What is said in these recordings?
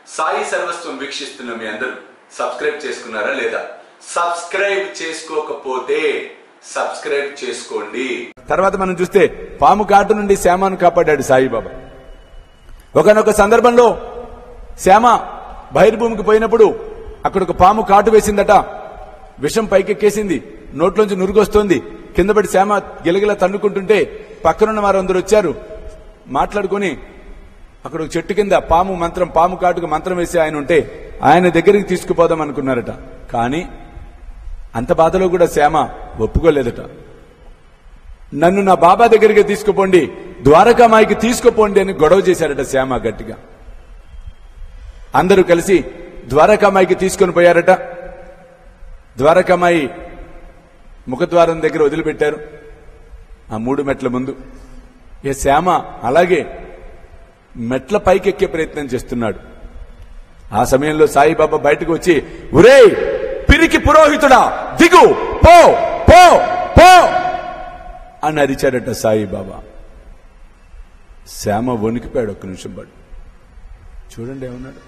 సాయి సర్వస్వం వీక్షిస్తున్న మీ అందరూ సబ్స్క్రైబ్ చేసుకున్నారా లేదా సబ్స్క్రైబ్ చేసుకోకపోతే సబ్స్క్రైబ్ చేసుకోండి తర్వాత మనం చూస్తే పాము కాటు నుండి శ్యామను కాపాడాడు సాయిబాబా ఒకనొక సందర్భంలో శ్యామ బహిర్భూమికి పోయినప్పుడు అక్కడ ఒక పాము కాటు వేసిందట విషం పైకెక్కేసింది నోట్లోంచి నురుగొస్తోంది కింద పడి శ్యామ గిలగిల తన్నుకుంటుంటే పక్కనున్న వారందరూ వచ్చారు మాట్లాడుకొని అక్కడ ఒక చెట్టు కింద పాము మంత్రం పాము కాటుకు మంత్రం వేసి ఆయన ఉంటే ఆయన దగ్గరికి తీసుకుపోదాం అనుకున్నారట కానీ అంత బాధలో కూడా శ్యామ ఒప్పుకోలేదట నన్ను నా బాబా దగ్గరికి తీసుకుపోండి ద్వారకామాయికి తీసుకుపోండి అని గొడవ చేశారట శ్యామ గట్టిగా అందరూ కలిసి ద్వారకామాయికి తీసుకొని పోయారట ద్వారకామాయి ముఖద్వారం దగ్గర వదిలిపెట్టారు ఆ మూడు మెట్ల ముందు ఏ శ్యామ అలాగే మెట్ల పైకెక్కే ప్రయత్నం చేస్తున్నాడు ఆ సమయంలో సాయిబాబా బయటకు వచ్చి ఒరే పిరికి పురోహితుడా దిగు పో పో పో అని అరిచాడట సాయిబాబా శ్యామ వణికిపోయాడు ఒక్క నిమిషం పాటు చూడండి ఏమన్నాడు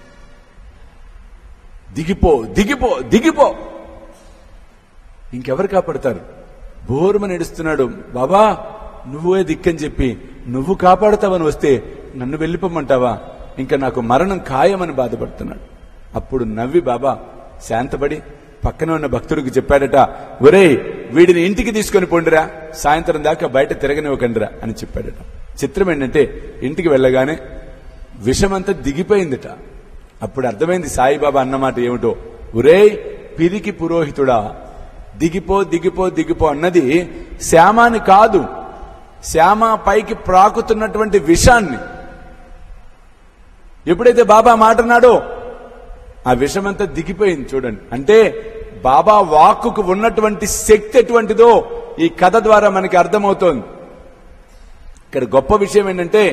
దిగిపో దిగిపో దిగిపో ఇంకెవరు కాపాడతారు బోరుమని నడుస్తున్నాడు బాబా నువ్వే దిక్కని చెప్పి నువ్వు కాపాడుతావని వస్తే నన్ను వెళ్ళిపోమంటావా ఇంకా నాకు మరణం ఖాయమని బాధపడుతున్నాడు అప్పుడు నవ్వి బాబా శాంతపడి పక్కన ఉన్న భక్తుడికి చెప్పాడట ఒరేయ్ వీడిని ఇంటికి తీసుకొని పోండిరా సాయంత్రం దాకా బయట తిరగనివ్వకండిరా అని చెప్పాడట చిత్రం ఏంటంటే ఇంటికి వెళ్ళగానే విషమంతా దిగిపోయిందిట అప్పుడు అర్థమైంది సాయిబాబా అన్నమాట ఏమిటో ఒరేయ్ పిరికి పురోహితుడా దిగిపో దిగిపో దిగిపో అన్నది శ్యామాని కాదు శ్యామ పైకి ప్రాకుతున్నటువంటి విషాన్ని ఎప్పుడైతే బాబా మాటన్నాడో ఆ విషమంతా దిగిపోయింది చూడండి అంటే బాబా వాక్కుకు ఉన్నటువంటి శక్తి ఎటువంటిదో ఈ కథ ద్వారా మనకి అర్థమవుతోంది ఇక్కడ గొప్ప విషయం ఏంటంటే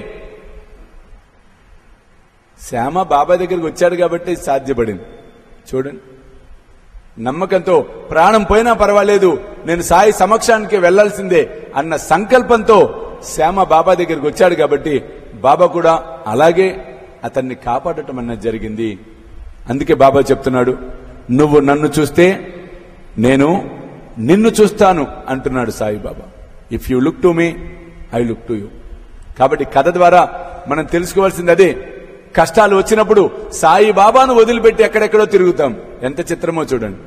శ్యామ బాబా దగ్గరికి వచ్చాడు కాబట్టి సాధ్యపడింది చూడండి నమ్మకంతో ప్రాణం పోయినా పర్వాలేదు నేను సాయి సమక్షానికి వెళ్లాల్సిందే అన్న సంకల్పంతో శ్యామ బాబా దగ్గరికి వచ్చాడు కాబట్టి బాబా కూడా అలాగే అతన్ని కాపాడటం అన్నది జరిగింది అందుకే బాబా చెప్తున్నాడు నువ్వు నన్ను చూస్తే నేను నిన్ను చూస్తాను అంటున్నాడు Saibaba if you look to me I look to you కాబట్టి కథ ద్వారా మనం తెలుసుకోవాల్సింది అదే కష్టాలు వచ్చినప్పుడు సాయి బాబాను వదిలిపెట్టి ఎక్కడెక్కడో తిరుగుతాం ఎంత చిత్రమో చూడండి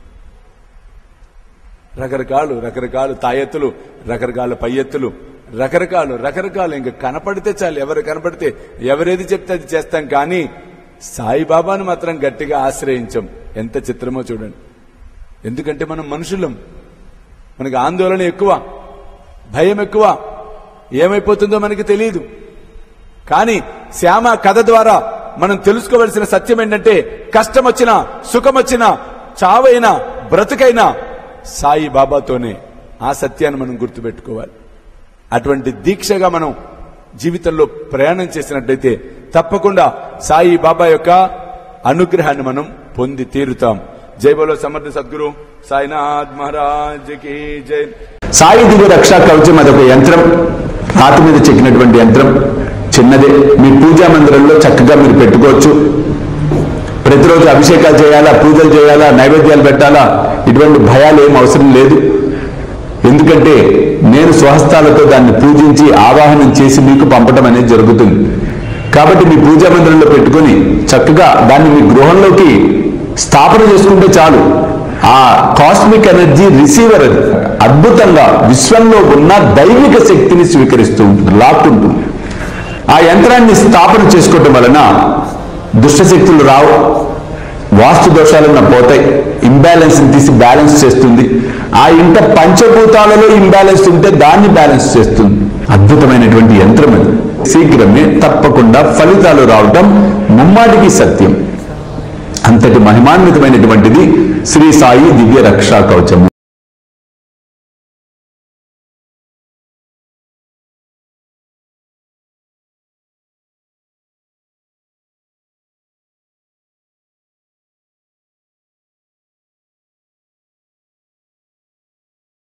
రకరకాలు రకరకాలు తాయెత్తులు రకరకాల పై ఎత్తులు రకరకాలు రకరకాలు ఇంకా కనపడితే చాలు ఎవరు కనపడితే ఎవరేది చెప్తే అది చేస్తాం కానీ సాయిబాబాను మాత్రం గట్టిగా ఆశ్రయించం ఎంత చిత్రమో చూడండి ఎందుకంటే మనం మనుషులం మనకి ఆందోళన ఎక్కువ భయం ఎక్కువ ఏమైపోతుందో మనకి తెలియదు కానీ శ్యామ కథ ద్వారా మనం తెలుసుకోవలసిన సత్యం ఏంటంటే కష్టం వచ్చినా సుఖం వచ్చినా చావైనా బ్రతుకైనా సాయి బాబాతోనే ఆ సత్యాన్ని మనం గుర్తుపెట్టుకోవాలి అటువంటి దీక్షగా మనం జీవితంలో ప్రయాణం చేసినట్లయితే తప్పకుండా సాయి బాబా యొక్క అనుగ్రహాన్ని మనం పొంది తీరుతాం జై బోలో సమర్థ సద్గురు సాయినాథ్ మహారాజ్ కి జై సాయి దివ్య రక్షా కవచం అదొక యంత్రం రాతి మీద చెక్కినటువంటి యంత్రం చిన్నదే మీ పూజా మందిరంలో చక్కగా మీరు పెట్టుకోవచ్చు ప్రతిరోజు అభిషేకాలు చేయాలా పూజలు చేయాలా నైవేద్యాలు పెట్టాలా ఇటువంటి భయాలు ఏం అవసరం లేదు ఎందుకంటే నేను స్వహస్తాలతో దాన్ని పూజించి ఆవాహనం చేసి మీకు పంపటం అనేది జరుగుతుంది కాబట్టి మీ పూజా మందిరంలో పెట్టుకొని చక్కగా దాన్ని మీ గృహంలోకి స్థాపన చేసుకుంటే చాలు ఆ కాస్మిక్ ఎనర్జీ రిసీవర్ అది అద్భుతంగా విశ్వంలో ఉన్న దైవిక శక్తిని స్వీకరిస్తూ ఉంటుంది లాక్కుంటుంది ఆ యంత్రాన్ని స్థాపన చేసుకోవటం వలన దుష్టశక్తులు రావు వాస్తు దోషాలన్న పోతాయి ఇంబ్యాలెన్స్ తీసి బ్యాలెన్స్ చేస్తుంది ఆ ఇంట పంచభూతాలలో ఇంబ్యాలెన్స్ ఉంటే దాన్ని బ్యాలెన్స్ చేస్తుంది అద్భుతమైనటువంటి యంత్రం అది శీఘ్రమే తప్పకుండా ఫలితాలు రావటం ముమ్మాటికి సత్యం అంతటి మహిమాన్వితమైనటువంటిది శ్రీ సాయి దివ్య రక్షా కవచము